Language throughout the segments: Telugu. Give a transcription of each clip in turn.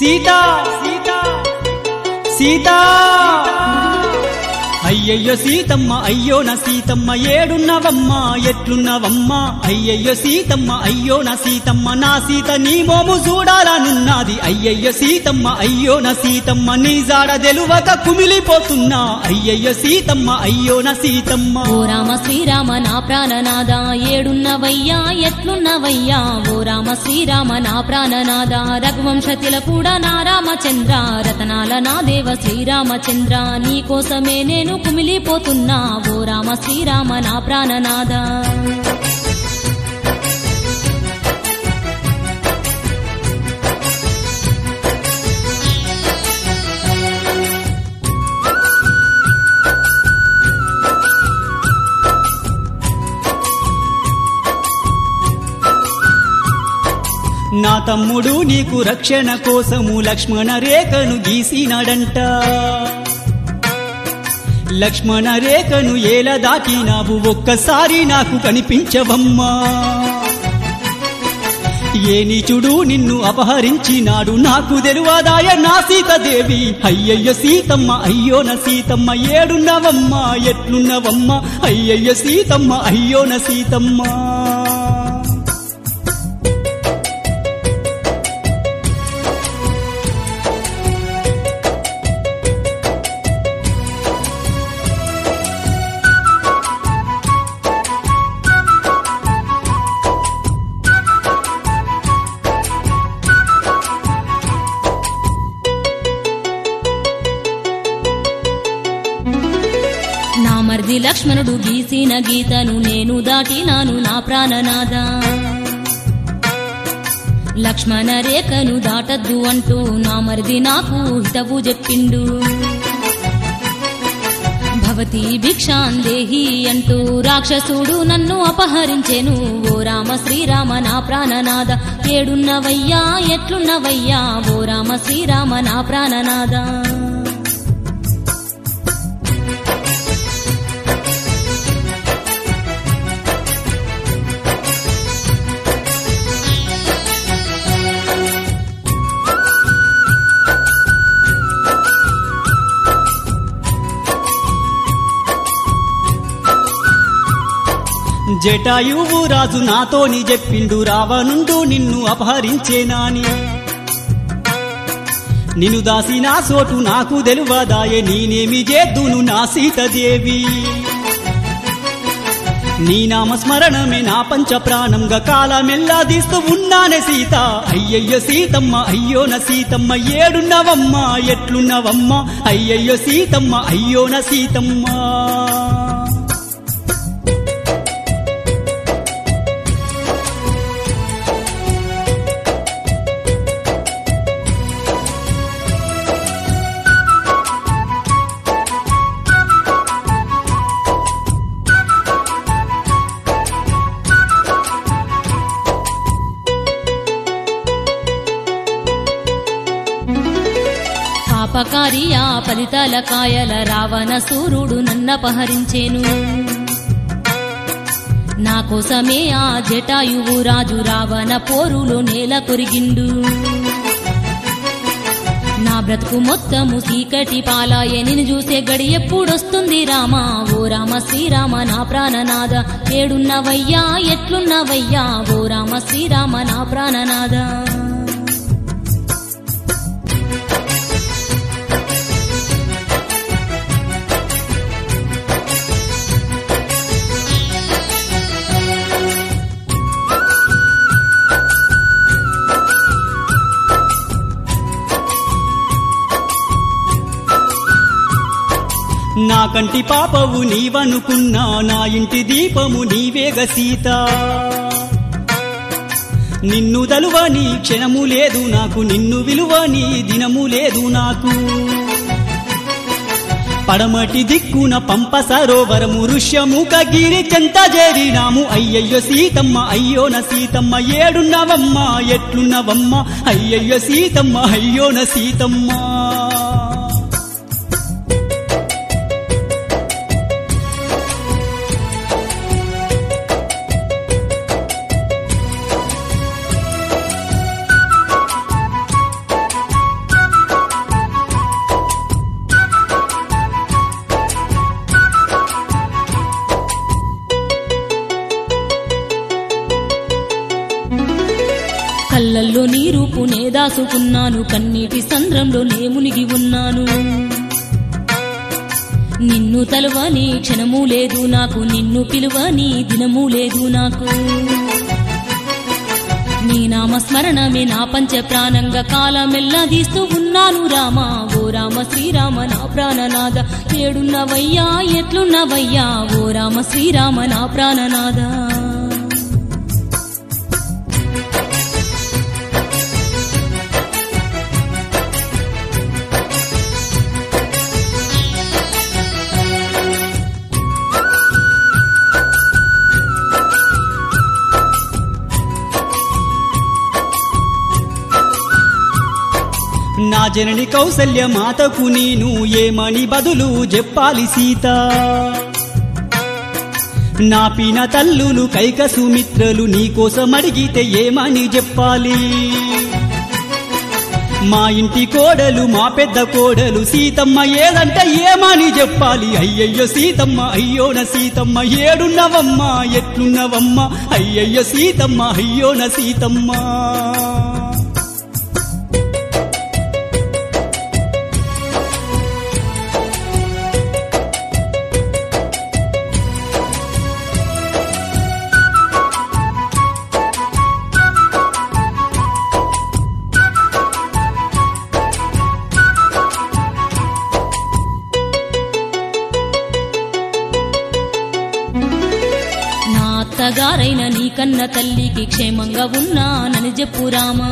సీతా సీతా సీతా అయ్యయ్యో సీతమ్మ అయ్యో నా సీతమ్మ ఏడున్నవమ్మా ఎట్లున్నవమ్మా అయ్యయ్యో సీతమ్మ అయ్యో నా సీతమ్మ నా సీత నీ మోము చూడాలనున్నది అయ్యయ్యో సీతమ్మ అయ్యో నా సీతమ్మ నీ జాడ తెలువక కుమిలిపోతున్నా అయ్యయ్యో సీతమ్మ అయ్యో నా సీతమ్మ ఓ రామ శ్రీరామ నా ప్రాణనాద ఏడున్నవయ్యా ఎట్లున్నవయ్యా ఓ రామ శ్రీరామ నా ప్రాణనాద రఘువంశ కూడా నా రామచంద్ర రతనాల నా దేవ శ్రీరామచంద్ర నీ కోసమే నేను కుమిలిపోతున్నా ఓ రామ శ్రీరామ నా ప్రాణనాద నా తమ్ముడు నీకు రక్షణ కోసము లక్ష్మణ రేఖను గీసినాడంట లక్ష్మణ రేఖను ఏల దాటినావు ఒక్కసారి నాకు కనిపించవమ్మా ఏ నీచుడు నిన్ను అపహరించినాడు నాకు తెలువదాయ నా సీతదేవి అయ్యయ్య సీతమ్మ అయ్యో నా సీతమ్మ ఏడున్నవమ్మా ఎట్లున్నవమ్మా అయ్యయ్య సీతమ్మ అయ్యో నా సీతమ్మ నా మర్ది లక్ష్మణుడు గీసిన గీతను నేను దాటినాను నా ప్రాణనాద లక్ష్మణ రేఖను దాటద్దు అంటూ నా మరిది నాకు హితవు చెప్పిండు భవతి భిక్షాందేహి అంటూ రాక్షసుడు నన్ను అపహరించెను ఓ రామ శ్రీరామ నా ప్రాణనాద ఏడున్నవయ్యా ఎట్లున్నవయ్యా ఓ రామ శ్రీరామ నా ప్రాణనాద జటాయువు రాజు నాతోని చెప్పిండు రావణుండు నిన్ను అపహరించేనాని నిన్ను దాసిన సోటు నాకు తెలువదాయే నేనేమి చేద్దును నా సీతదేవి నీ నామస్మరణమే నా పంచ ప్రాణంగా కాలమెల్లాదీస్తూ ఉన్నానే సీత అయ్యయ్యో సీతమ్మ అయ్యో నా సీతమ్మ ఏడున్నవమ్మా ఎట్లున్నవమ్మా అయ్యయ్యో సీతమ్మ అయ్యో నా సీతమ్మ పాపకారియా ఫలితాల కాయల రావణ సూర్యుడు నన్నపహరించేను నా కోసమే ఆ జటాయువు రాజు రావణ పోరులో నేల కొరిగిండు నా బ్రతుకు మొత్తము చీకటి పాలాయే నిన్ను చూసే గడి ఎప్పుడొస్తుంది రామా ఓ రామ శ్రీరామ నా ప్రాణనాద ఏడున్నవయ్యా ఎట్లున్నవయ్యా ఓ రామ శ్రీరామ నా ప్రాణనాద నా కంటి పాపవు నీవనుకున్నా నా ఇంటి దీపము నీవేగ సీత నిన్ను దలువని క్షణము లేదు నాకు నిన్ను విలువని దినము లేదు నాకు పడమటి దిక్కున పంప సరోవరము ఋష్యముఖ గిరి చెంత చేరినాము అయ్యయ్యో సీతమ్మ అయ్యో నా సీతమ్మ ఏడున్నవమ్మ ఎట్లున్నవమ్మ అయ్యయ్యో సీతమ్మ అయ్యో నా సీతమ్మ కళ్ళల్లో నీ రూపునే దాసుకున్నాను కన్నీటి సంద్రంలో నే మునిగి ఉన్నాను నిన్ను తలువని క్షణము లేదు నాకు నిన్ను పిలువని దినము లేదు నాకు నీ నామ స్మరణమే నా పంచ ప్రాణంగా కాలమెల్లాదీస్తూ ఉన్నాను రామా ఓ రామ శ్రీరామ నా ప్రాణనాథ ఏడున్నవయ్యా ఎట్లున్నవయ్యా ఓ రామ శ్రీరామ నా ప్రాణనాథ నా జనని కౌసల్య మాతకు నేను ఏమని బదులు చెప్పాలి సీత నా పిన తల్లులు కైక సుమిత్రలు నీకోసం అడిగితే ఏమని చెప్పాలి మా ఇంటి కోడలు మా పెద్ద కోడలు సీతమ్మ ఏదంటే ఏమని చెప్పాలి అయ్యయ్యో సీతమ్మ అయ్యోన సీతమ్మ ఏడున్నవమ్మ ఎట్లున్నవమ్మ అయ్యయ్యో సీతమ్మ అయ్యోన సీతమ్మ నా అత్తగారైన నీ కన్న తల్లికి క్షేమంగా ఉన్నానని చెప్పు రామా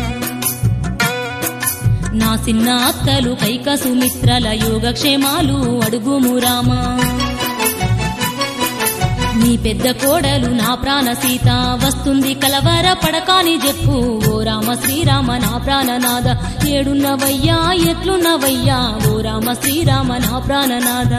నా చిన్న అత్తలు కైక సుమిత్రల యోగక్షేమాలు అడుగుము రామా నీ పెద్ద కోడలు నా ప్రాణ సీత వస్తుంది కలవర పడకాని చెప్పు ఓ రామ శ్రీరామ నా ప్రాణనాథ ఏడున్నవయ్యా ఎట్లున్నవయ్యా ఓ రామ శ్రీరామ నా ప్రాణనాథ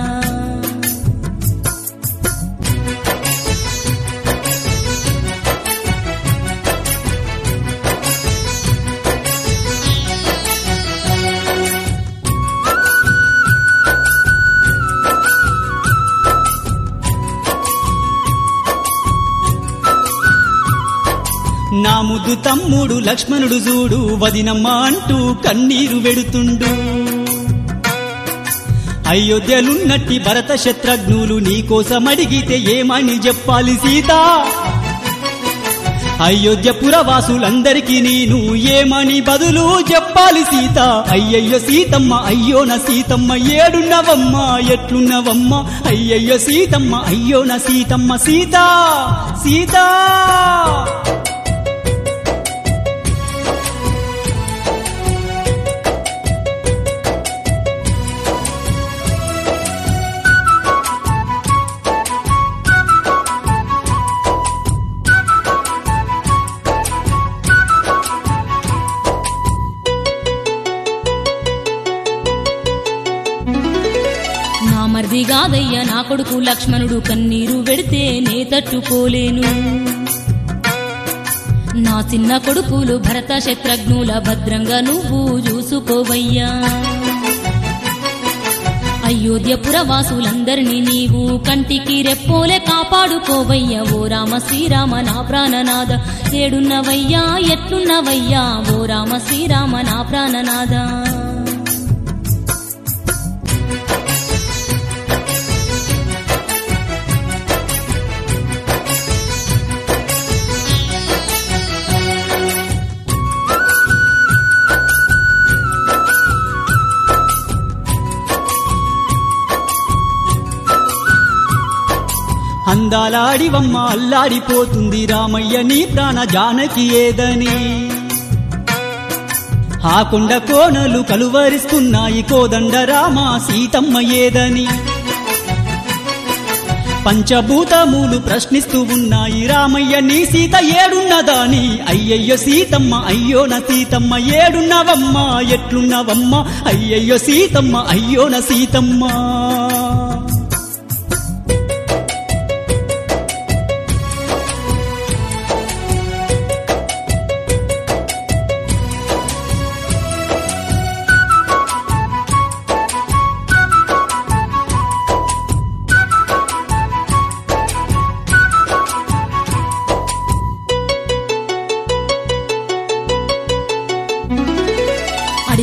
నా ముద్దు తమ్ముడు లక్ష్మణుడు చూడు వదినమ్మ అంటూ కన్నీరు వెడుతుండు అయోధ్యలున్నట్టి భరత శత్రుఘ్నులు నీకోసం అడిగితే ఏమని చెప్పాలి సీత అయోధ్య పురవాసులందరికీ నేను ఏమని బదులు చెప్పాలి సీత అయ్యయ్యో సీతమ్మ అయ్యోన సీతమ్మ ఏడున్నవమ్మ ఎట్లున్నవమ్మ అయ్యయ్యో సీతమ్మ అయ్యోన సీతమ్మ సీత సీత నా మరిది కాదయ్య నా కొడుకు లక్ష్మణుడు కన్నీరు వెడితే నే తట్టుకోలేను నా చిన్న కొడుకులు భరత శత్రుఘ్నుల భద్రంగా నువ్వు చూసుకోవయ్యా అయోధ్య పురవాసులందరినీ నీవు కంటికి రెప్పోలే కాపాడుకోవయ్యా ఓ రామ శ్రీరామ నా ప్రాణనాథ ఏడున్నవయ్యా ఎట్లున్నవయ్యా ఓ రామ శ్రీరామ నా ప్రాణనాథ అందాలాడివమ్మ అల్లాడిపోతుంది రామయ్య నీ ప్రాణ జానకి ఏదని ఆ కొండ కోనలు కలువరిస్తున్నాయి కోదండ రామ సీతమ్మ ఏదని పంచభూతములు ప్రశ్నిస్తూ ఉన్నాయి రామయ్య నీ సీత ఏడున్నదాని అయ్యయ్యో సీతమ్మ అయ్యోన సీతమ్మ ఏడున్నవమ్మ ఎట్లున్నవమ్మ అయ్యయ్యో సీతమ్మ అయ్యోన సీతమ్మ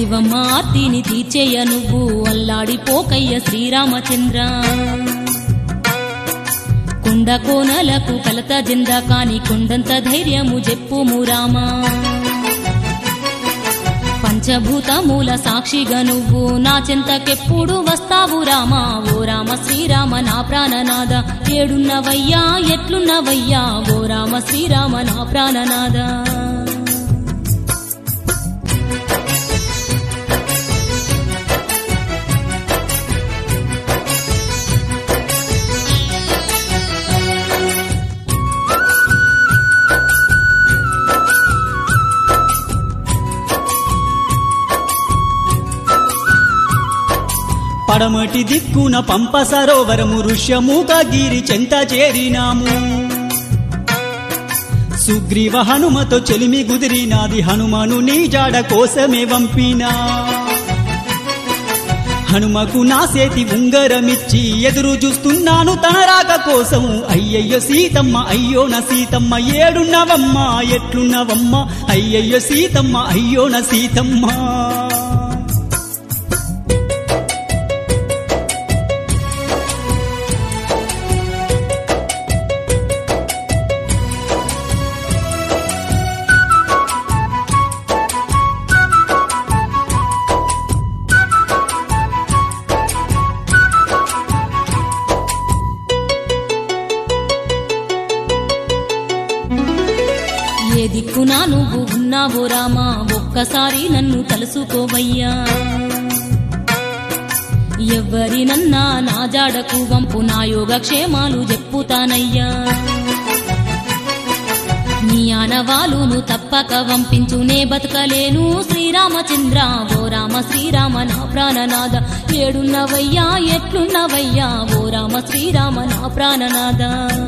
నీవమ్మ ఆర్తిని తీర్చేయ నువ్వు అల్లాడిపోకయ్య శ్రీరామచంద్ర కొండ కోనలకు కలత జెంద కాని కొండంత ధైర్యము చెప్పుము రామా పంచభూతమూల సాక్షిగా నువ్వు నా చెంతకెప్పుడు వస్తావు రామా ఓ రామ శ్రీరామ నా ప్రాణనాద ఏడున్నవయ్యా ఎట్లున్నవయ్యా ఓ రామ శ్రీరామ నా ప్రాణనాద పడమటి దిక్కున పంప సరోవరము ఋష్యమూకగిరి చెంత చేరినాము సుగ్రీవ హనుమతో చెలిమి గుదిరినాది హనుమను నీ జాడ కోసమే వంపినా హనుమకు నా సేతి ఉంగరమిచ్చి ఎదురు చూస్తున్నాను తన రాక కోసం అయ్యయ్యో సీతమ్మ అయ్యో నా సీతమ్మ ఏడున్నవమ్మ ఎట్లున్నవమ్మ అయ్యయ్యో సీతమ్మ అయ్యో నా సీతమ్మ ఏ దిక్కునా నువ్వు ఉన్నావో రామా ఒక్కసారి నన్ను తలుసుకోవయ్యా ఎవ్వరినన్నా నా జాడకు వంపు నా యోగక్షేమాలు చెప్పుతానయ్యా నీ ఆనవాలును తప్పక వంపించు నే బతకలేను శ్రీరామచంద్ర ఓ రామ శ్రీరామ నా ప్రాణనాద ఏడున్నవయ్యా ఎట్లున్నవయ్యా ఓ రామ శ్రీరామ నా ప్రాణనాద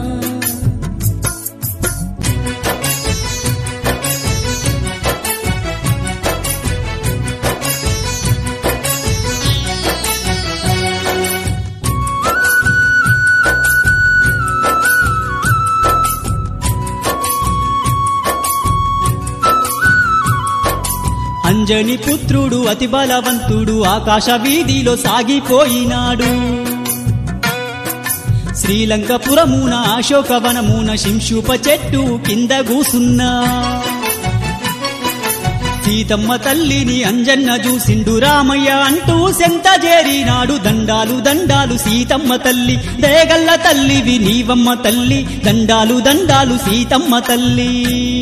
అంజని పుత్రుడు అతి బలవంతుడు ఆకాశ వీధిలో సాగిపోయినాడు శ్రీలంకపురమున అశోకవనమున శింశూప చెట్టు కింద కూసున్నా సీతమ్మ తల్లిని అంజన్న చూసిండు రామయ్య అంటూ సెంత చేరినాడు దండాలు దండాలు సీతమ్మ తల్లి దేగల్ల తల్లివి నీవమ్మ తల్లి దండాలు దండాలు సీతమ్మ తల్లి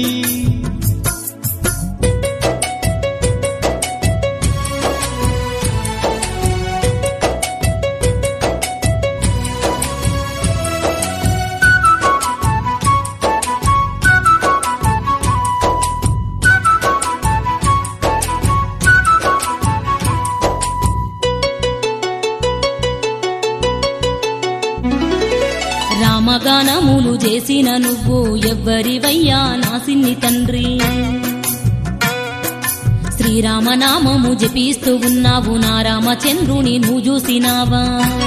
రామగానములు చేసిన నువ్వు ఎవ్వరివయ్యా నా సిన్ని తండ్రి శ్రీరామనామము జపిస్తూ ఉన్నావు నా రామచంద్రుని నువ్వు చూసినావా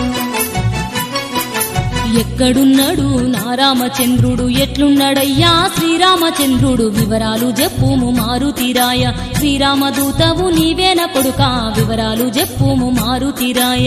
ఎక్కడున్నాడు నా రామచంద్రుడు ఎట్లున్నాడయ్యా శ్రీరామచంద్రుడు వివరాలు చెప్పుము మారుతిరాయ శ్రీరామదూతవు నీవేన కొడుక వివరాలు చెప్పుము మారుతిరాయ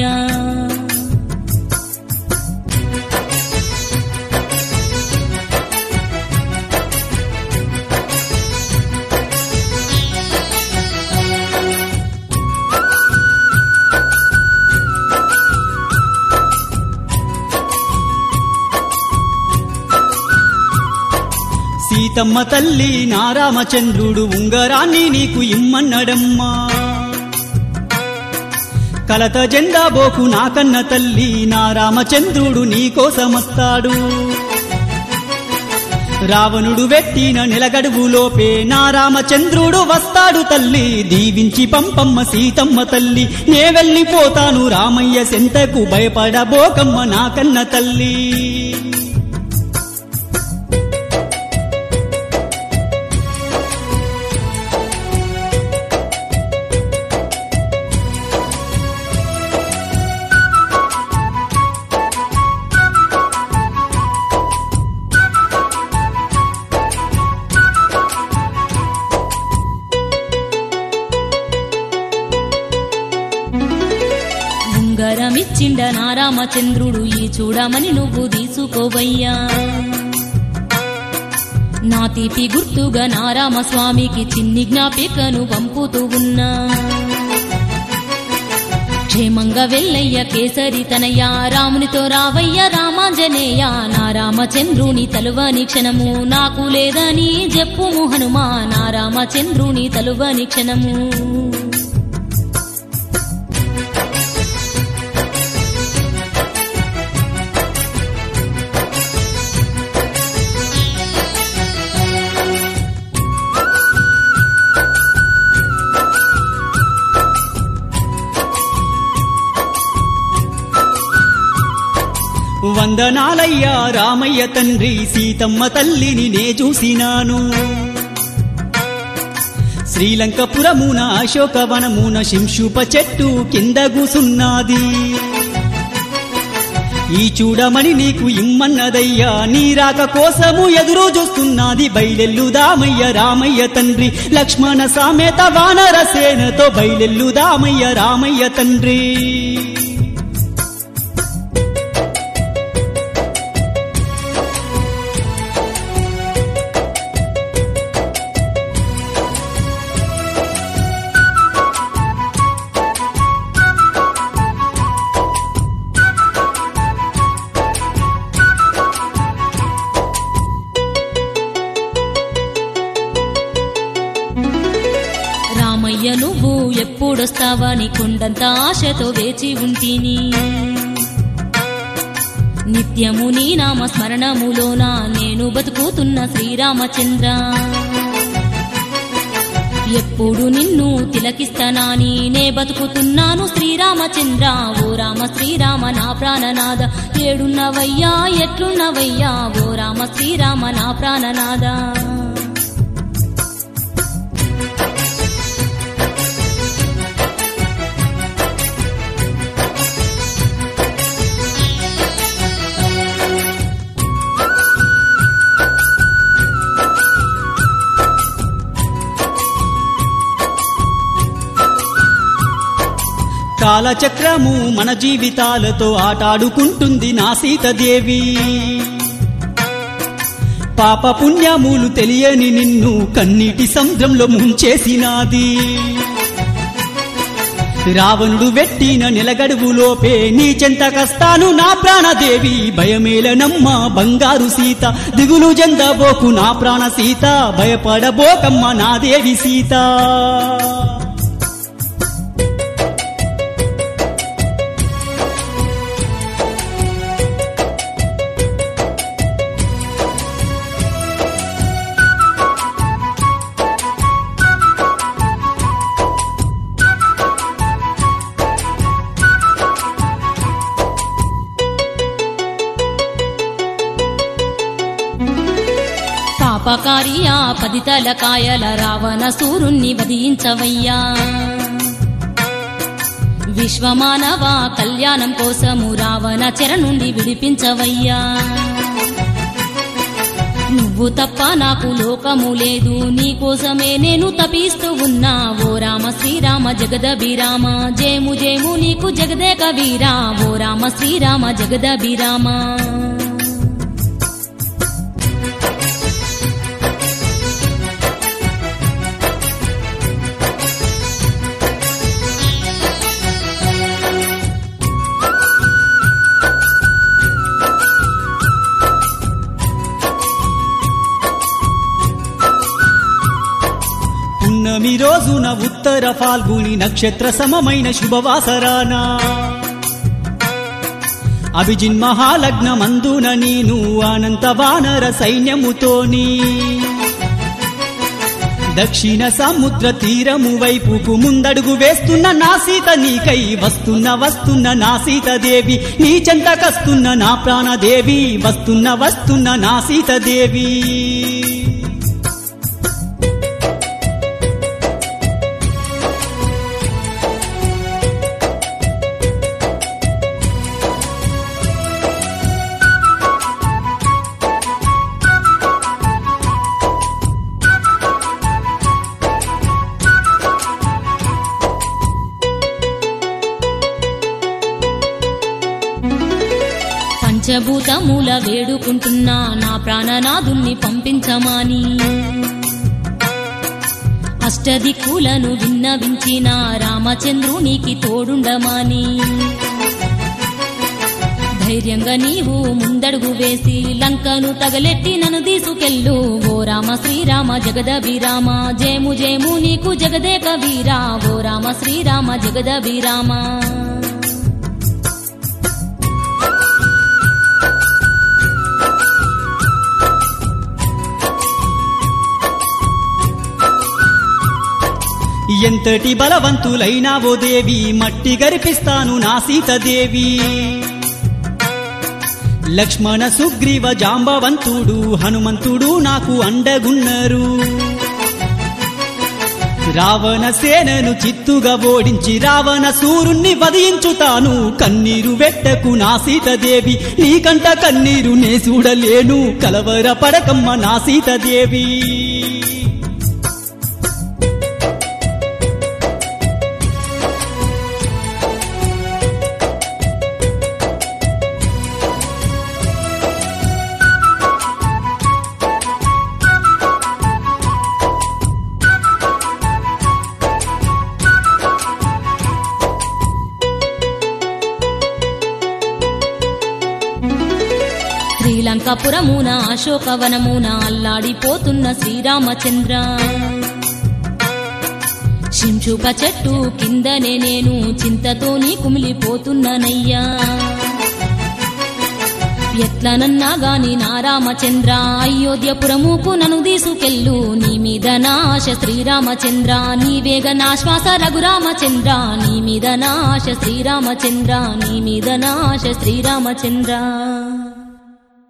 సీతమ్మ తల్లి నా రామచంద్రుడు ఉంగరాన్ని నీకు ఇమ్మన్నడమ్మా కలత జెండా బోకు నా కన్న తల్లి నా రామచంద్రుడు నీకోసమస్తాడు రావణుడు వెట్టిన నెలగడువులోపే నా రామచంద్రుడు వస్తాడు తల్లి దీవించి పంపమ్మ సీతమ్మ తల్లి నే వెళ్ళిపోతాను రామయ్య సెంతకు భయపడబోకమ్మ నా కన్న తల్లి వరమిచ్చిండ నా రామచంద్రుడు ఈ చూడమని నువ్వు తీసుకోవయ్యా నా తీపి గుర్తుగా నా రామస్వామికి చిన్ని జ్ఞాపికను పంపుతూ ఉన్నా క్షేమంగా వెళ్ళయ్య కేసరి తనయ్య రామునితో రావయ్య రామాంజనేయ నా రామచంద్రుని తలువని క్షణము నాకు లేదని చెప్పుము హనుమా నా రామచంద్రుని తలువని క్షణము వందనాలయ్యా రామయ్య తండ్రి సీతమ్మ తల్లిని నే చూసినాను శ్రీలంకపురమున అశోకవనమున శింషుప చెట్టు కింద కూసున్నది ఈ చూడమని నీకు ఇమ్మన్నదయ్యా నీ రాక కోసము ఎదురు చూస్తున్నది బయలెల్లుదామయ్య రామయ్య తండ్రి లక్ష్మణ సామేత వానర సేనతో బయలెల్లుదామయ్య రామయ్య తండ్రి రామయ్య నువ్వు ఎప్పుడొస్తావని కొండంత ఆశతో వేచి ఉంటిని నిత్యము నీ నామ స్మరణములోన నేను బతుకుతున్న శ్రీరామచంద్ర ఎప్పుడు నిన్ను తిలకిస్తానాని నే బతుకుతున్నాను శ్రీరామచంద్ర ఓ రామ శ్రీరామ నా ప్రాణనాద ఏడున్నవయ్యా ఎట్లున్నవయ్యా ఓ రామ శ్రీరామ నా ప్రాణనాదా కాలచక్రము మన జీవితాలతో ఆటాడుకుంటుంది నా సీతదేవి పాప పుణ్యములు తెలియని నిన్ను కన్నీటి సముద్రంలో ముంచేసినాది రావణుడు వెట్టిన నెలగడువులోపే నీ చెంతకస్తాను నా ప్రాణదేవి భయమేలనమ్మ బంగారు సీత దిగులు జందబోకు నా ప్రాణ సీత భయపడబోకమ్మ నా దేవి సీత పాపకారియా పదితల కాయల రావణ సూరుణ్ణి వధించవయ్యా విశ్వమానవ కళ్యాణం కోసము రావణ చెర నుండి విడిపించవయ్యా నువ్వు తప్ప నాకు లోకము లేదు నీ కోసమే నేను తపిస్తూ ఉన్నా ఓ రామ శ్రీరామ జగదభిరామ జేము జేము నీకు జగదేక వీరా ఓ రామ శ్రీరామ జగదభిరామ పున్నమి రోజున ఉత్తర ఫాల్గుని నక్షత్ర సమమైన శుభవాసరానా అభిజిన్ మహాలగ్నమందున నేను అనంత వానర సైన్యముతోని దక్షిణ సముద్ర తీరము వైపుకు ముందడుగు వేస్తున్న నా సీత నీకై వస్తున్న వస్తున్న నా సీతదేవి నీ చెంతకస్తున్న నా ప్రాణదేవి వస్తున్న వస్తున్న నా సీతదేవి పంచభూతమూల వేడుకుంటున్నా నా ప్రాణనాథుణ్ణి పంపించమాని అష్టదిక్కులను విన్నవించిన రామచంద్రునికి తోడుండమాని ధైర్యంగా నీవు ముందడుగు వేసి లంకను తగలెట్టి నన్ను తీసుకెళ్ళు ఓ రామ శ్రీరామ జగద విరామ జయము జయము నీకు జగదేక వీరా ఓ రామ శ్రీరామ జగద విరామ ఎంతటి బలవంతులైనావో దేవి మట్టి గరిపిస్తాను నా సీతదేవి లక్ష్మణ సుగ్రీవ జాంబవంతుడు హనుమంతుడు నాకు అండగున్నారు రావణ సేనను చిత్తుగా ఓడించి రావణ సూరుణ్ణి వధించుతాను కన్నీరు వెట్టకు నా సీతదేవి నీకంట కన్నీరు నే చూడలేను కలవర పడకమ్మ నా సీతదేవి శ్రీలంకపురమున అశోకవనమున అల్లాడిపోతున్న శ్రీరామచంద్ర శింశుక చెట్టు కిందనే నేను చింతతోని కుమిలిపోతున్నానయ్యా ఎట్లనన్నా గాని నా రామచంద్ర అయోధ్యపురముకు నన్ను తీసుకెళ్ళు నీ మీద నా ఆశ శ్రీరామచంద్ర నీవేగ నా శ్వాస రఘురామచంద్ర నీ మీద నా ఆశ శ్రీరామచంద్ర నీ మీద నా ఆశ శ్రీరామచంద్ర